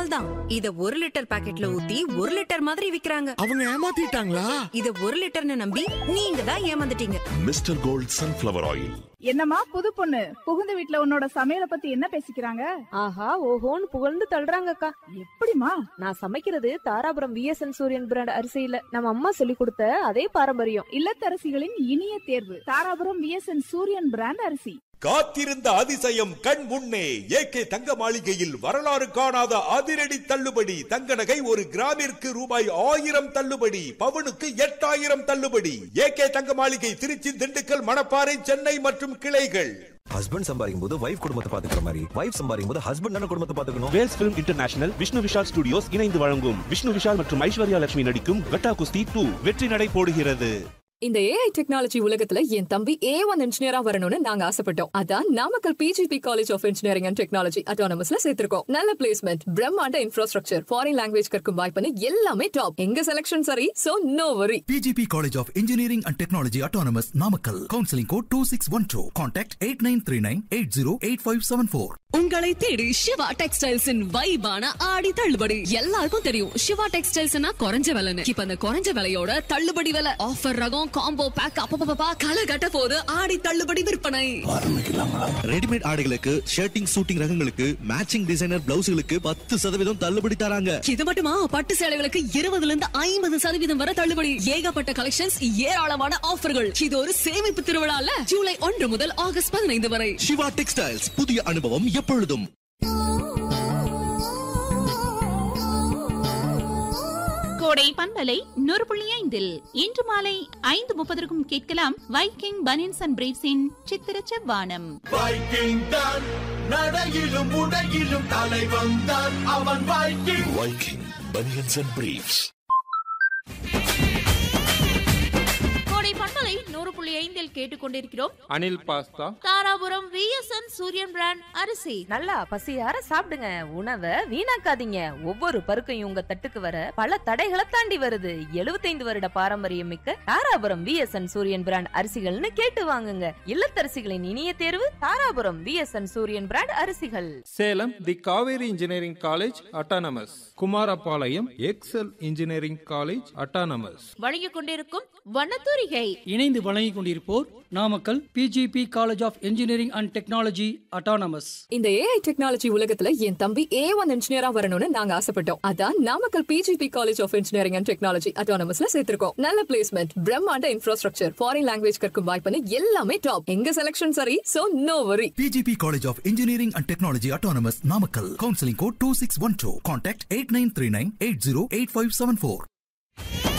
பால் தான் இத ஒரு லிட்டர் பாக்கெட்ல ஊத்தி ஒரு லிட்டர் மாதிரி விக்கிறாங்க அவங்க ஏமாத்திட்டாங்களா இத ஒரு லிட்டர்னு நம்பி நீங்க தான் ஏமாந்துட்டீங்க மிஸ்டர் கோல்ட் சன்ஃபிளவர் ஆயில் என்னம்மா புது பொண்ணு புகுந்த வீட்ல உன்னோட சமையலை பத்தி என்ன பேசிக்கிறாங்க ஆஹா ஓஹோன்னு புகழ்ந்து தள்ளுறாங்கக்கா எப்படிமா நான் சமைக்கிறது தாராபுரம் விஎஸ்என் சூரியன் பிராண்ட் அரிசியில நம்ம அம்மா சொல்லி கொடுத்த அதே பாரம்பரியம் இல்லத்தரசிகளின் இனிய தேர்வு தாராபுரம் விஎஸ்என் சூரியன் பிராண்ட் அரிசி காத்திருந்த அதிசயம் கண் முன்னே ஏகே தங்க மாளிகையில் வரலாறு காணாத அதிரடி தள்ளுபடி தங்க நகை ஒரு கிராமிற்கு ரூபாய் ஆயிரம் தள்ளுபடி பவுனுக்கு எட்டாயிரம் தள்ளுபடி ஏகே தங்க மாளிகை திருச்சி திண்டுக்கல் மணப்பாறை சென்னை மற்றும் கிளைகள் ஹஸ்பண்ட் சம்பாதிக்கும் போது வைஃப் குடும்பத்தை பாத்துக்கிற மாதிரி வைஃப் சம்பாதிக்கும் போது ஹஸ்பண்ட் தானே குடும்பத்தை பாத்துக்கணும் Vels film international Vishnu Vishal studios இணைந்து வழங்கும் விஷ்ணு விஷால் மற்றும் ஐஸ்வர்யா லட்சுமி நடிக்கும் கட்டா குஸ்தி டூ வெற்றி நடை போடுகிறது இந்த ஏஐ டெக்னாலஜி உலகத்துல என் தம்பி ஏ ஒன் இன்ஜினியரா வரணும்னு நாங்க ஆசைப்பட்டோம் அதான் Namakkal PGP college of engineering and technology அட்டானமஸ்ல சேர்த்திருக்கோம் நல்ல பிளேஸ்மெண்ட் பிரம்மாண்ட இன்ஃப்ராஸ்ட்ரக்சர் ஃபாரின் லாங்குவேஜ் கற்கும் வாய்ப்புன்னு எல்லாமே டாப் எங்க செலக்ஷன் சரி so no worry PGP College of Engineering and Technology Autonomous Namakkal. Counseling code 2612. Contact 8939-808574. உங்களை தேடி சிவா டெக்ஸ்டைல்ஸின் வைபான ஆடி தள்ளுபடி எல்லாருக்கும் தெரியும் சிவா டெக்ஸ்டைல்ஸ்னா குறைஞ்ச விலைன்னு இப்ப அந்த குறைஞ்ச விலையோட தள்ளுபடி விலை ஆஃபர் ரகம் காம்போ பேக் அப்பப்பா களை கட்ட போது ஆடி தள்ளுபடி விற்பனை ரெடிமேட் ஆடைகளுக்கு ஷர்ட்டிங் சூட்டிங் ரகங்களுக்கு மேட்சிங் டிசைனர் பிளவுஸ்களுக்கு பத்து சதவீதம் தள்ளுபடி தராங்க இது மட்டுமா பட்டு சேலைகளுக்கு இருபதுல இருந்து ஐம்பது சதவீதம் வரை தள்ளுபடி ஏகப்பட்ட கலெக்ஷன்ஸ் ஏராளமான ஆஃபர்கள் இது ஒரு சேமிப்பு திருவிழால ஜூலை ஒன்று முதல் ஆகஸ்ட் பதினைந்து வரை சிவா டெக்ஸ்டைல்ஸ் புதிய அனுபவம் எப்பொழுதும் கோடை பண்பலை நூறு புள்ளி ஐந்தில் இன்று மாலை ஐந்து முப்பதற்கும் கேட்கலாம் வைக்கிங் பனியன்ஸ் அண்ட் பிரேவ்ஸின் சித்திர செவ்வானம் வைக்கிங் தான் நடையிலும் உடையிலும் தலை வந்தான் அவன் Viking Viking banians and briefs கோடை பண்பலை நூறு புள்ளி ஐந்தில் கேட்டுக்கொண்டிருக்கிறோம் Anil pasta Dharapuram VSN Suriyan brand அரிசி நல்லா பசியார சாப்பிடுங்க உணவை வீணாக்காதீங்க ஒவ்வொரு பருக்கையும் உங்க தட்டுக்கு வர பல தடைகளை தாண்டி வருது 75 வருட பாரம்பரியம் மிக்க தாராபுரம் விஎஸ்என் சூரியன் பிராண்ட் அரிசிகள்னு கேட்டு வாங்குங்க இல்லத்தரசிகளின் இனிய தேர்வு தாராபுரம் விஎஸ்என் சூரியன் பிராண்ட் அரிசிகள் Salem the Kaveri engineering college autonomous Kumarapalayam Excel engineering college autonomous வழங்கிக் கொண்டிருக்கும் வண்ணத்தூரிகை இணைந்து வழங்கிக் கொண்டிருப்போர் Namakkal PGP college of engineering and technology autonomous இந்த ஏஐ டெக்னாலஜி உலகத்துல என் தம்பி ஏ ஒன் இன்ஜினியரா வரணும்னு நாங்க ஆசைப்பட்டோம் அதான் Namakkal PGP college of engineering and technology அட்டானமஸ்ல சேர்த்திருக்கோம் நல்ல பிளேஸ்மெண்ட் பிரம்மாண்ட இன்ஃப்ராஸ்ட்ரக்சர் ஃபாரின் லாங்குவேஜ் கற்கும் வாய்ப்புன்னு எல்லாமே டாப் எங்க செலக்ஷன் சரி so no worry PGP College of Engineering and Technology Autonomous Namakkal. Counseling code 2612. Contact 8939-808574.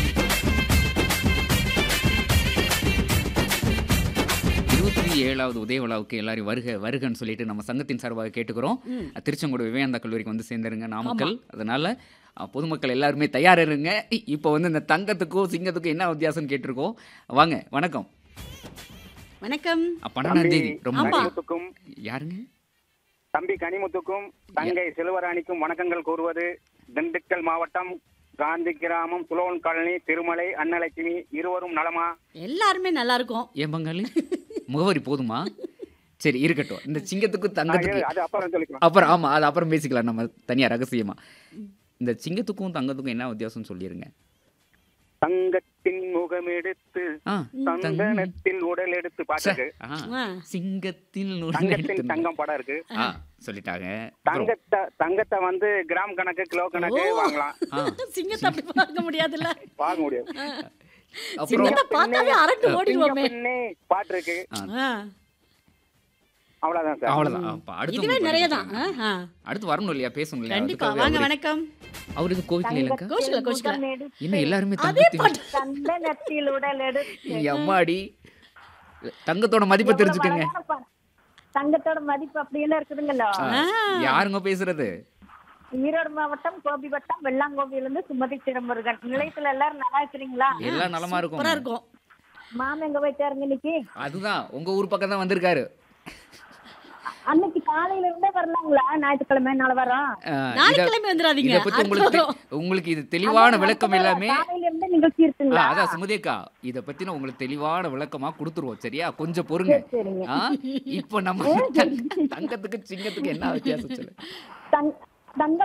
இருபத்தி ஏழாவது உதய விழாவுக்கு எல்லாரும் வருக வருகன்னு சொல்லிட்டு நம்ம சங்கத்தின் சார்பாக கேட்டுக்கிறோம் திருச்செங்கோடு விவேகானந்தா கல்லூரிக்கு வந்து சேர்ந்துருங்க நாமக்கல் அதனால அஹ், பொதுமக்கள் எல்லாருமே தயாரா இருங்க இப்போ வந்து இந்த தங்கத்துக்கும் சிங்கத்துக்கும் என்ன வித்தியாசம்னு கேட்டிருக்கோம் வாங்க வணக்கம் வணக்கம் அஹ், பன்னெண்டாம் தேதி ரொம்ப ஆமா. யாருங்க தம்பி கனிமுத்துக்கும் தங்கை செல்வராணிக்கும் வணக்கங்கள் கூறுவது திண்டுக்கல் மாவட்டம் காந்தி கிராமம் துலோன் காலனி திருமலை அன்னலட்சுமி இருவரும் நலமா எல்லாருமே நல்லா இருக்கும் ஏன் பங்காளி முகவரி போதுமா சரி இருக்கட்டும் இந்த சிங்கத்துக்கும் தங்கத்துக்கும் அது அப்புறம் சொல்லிக்கலாம் அப்புறம் ஆமா அது அப்புறம் பேசிக்கலாம் நம்ம தனியா ரகசியமா இந்த சிங்கத்துக்கும் தங்கத்துக்கும் என்ன வித்தியாசம் சொல்லிருங்க தங்கத்தின் முகம் எடுத்து ஆ, சந்தனத்தில் உடல் எடுத்து பாட்டுக்கு ஆ, சிங்கத்தில் நூறு தங்கத்தின் எடுத்து- தங்கம் படம் இருக்கு ஆ, சொல்லிட்டாங்க அப்புறம், தங்கத்தை தங்கத்தை வந்து கிராம் கணக்கு கிலோ கணக்கு ஓ. வாங்கலாம் ஆ, சிங்கத்தை அப்படி பார்க்க முடியாதுல்ல வாங்க முடியாது அப்புறம் சிங்கத்தை பார்த்தாவே அரண்டு ஓடிடுவோமே சிங்கப்பெண்ணே பாட்டு இருக்கு ஆ. அவ்வளவுதான் சார் அவ்வளவுதான் அப்ப அடுத்து இதுவே உங்களுக்கு நிறைய பதில் தான் சொல்லுங்க. அடுத்து வரணும் இல்லையா பேசணும் இல்லையா கண்டிப்பா அதுக்காக வாங்க அவரு- வணக்கம் அவரு இது கோவிக்கல இல்லைங்க கோஷில கோஷில என்ன எல்லாருமே அதே தங்கத்தில் பாட்டு சந்தனத்தில் உடல் எடுத்து ஏய், அம்மாடி தங்கத்தோட மதிப்பை தெரிஞ்சுக்கங்க தங்கத்தோட மதிப்பு அப்படின்னு இருக்குதுங்களோ ஆ, யாருங்க பேசுறது ஈரோடு மாவட்டம் கோபி வட்டம் வெள்ளாங்கோவில இருந்து சுமதி திருமுருகன் நிலையத்துல எல்லாரும் நல்லா இருக்கிறீங்களா எல்லாம் நலமா இருக்கும் இருக்கும் மாமா எங்க போயிட்டாருங்க இன்னைக்கு அதுதான் உங்க ஊர் பக்கம் தான் வந்திருக்காரு அன்னைக்கு காலையில இருந்தே வரலாங்களா ஞாயிற்றுக்கிழமை நாளை வரோம் ஆ, இத- நாளைக்கிழமை வந்துடாதீங்க இத பத்தி உங்களுக்கு தெ- உங்களுக்கு இது தெளிவான விளக்கம் எல்லாமே காலையில இருந்து நிகழ்ச்சி ஆ, இருக்குங்களா அதான் சுமதியக்கா இத பத்தின உங்களுக்கு தெளிவான விளக்கமா கொடுத்துருவோம் சரியா கொஞ்சம் பொறுங்க சரிங்க. ஆ, இப்போ நம்ம தங்க- தங்கத்துக்கு சிங்கத்துக்கு என்ன வித்தியாசம் சொல்லு தங்க தங்க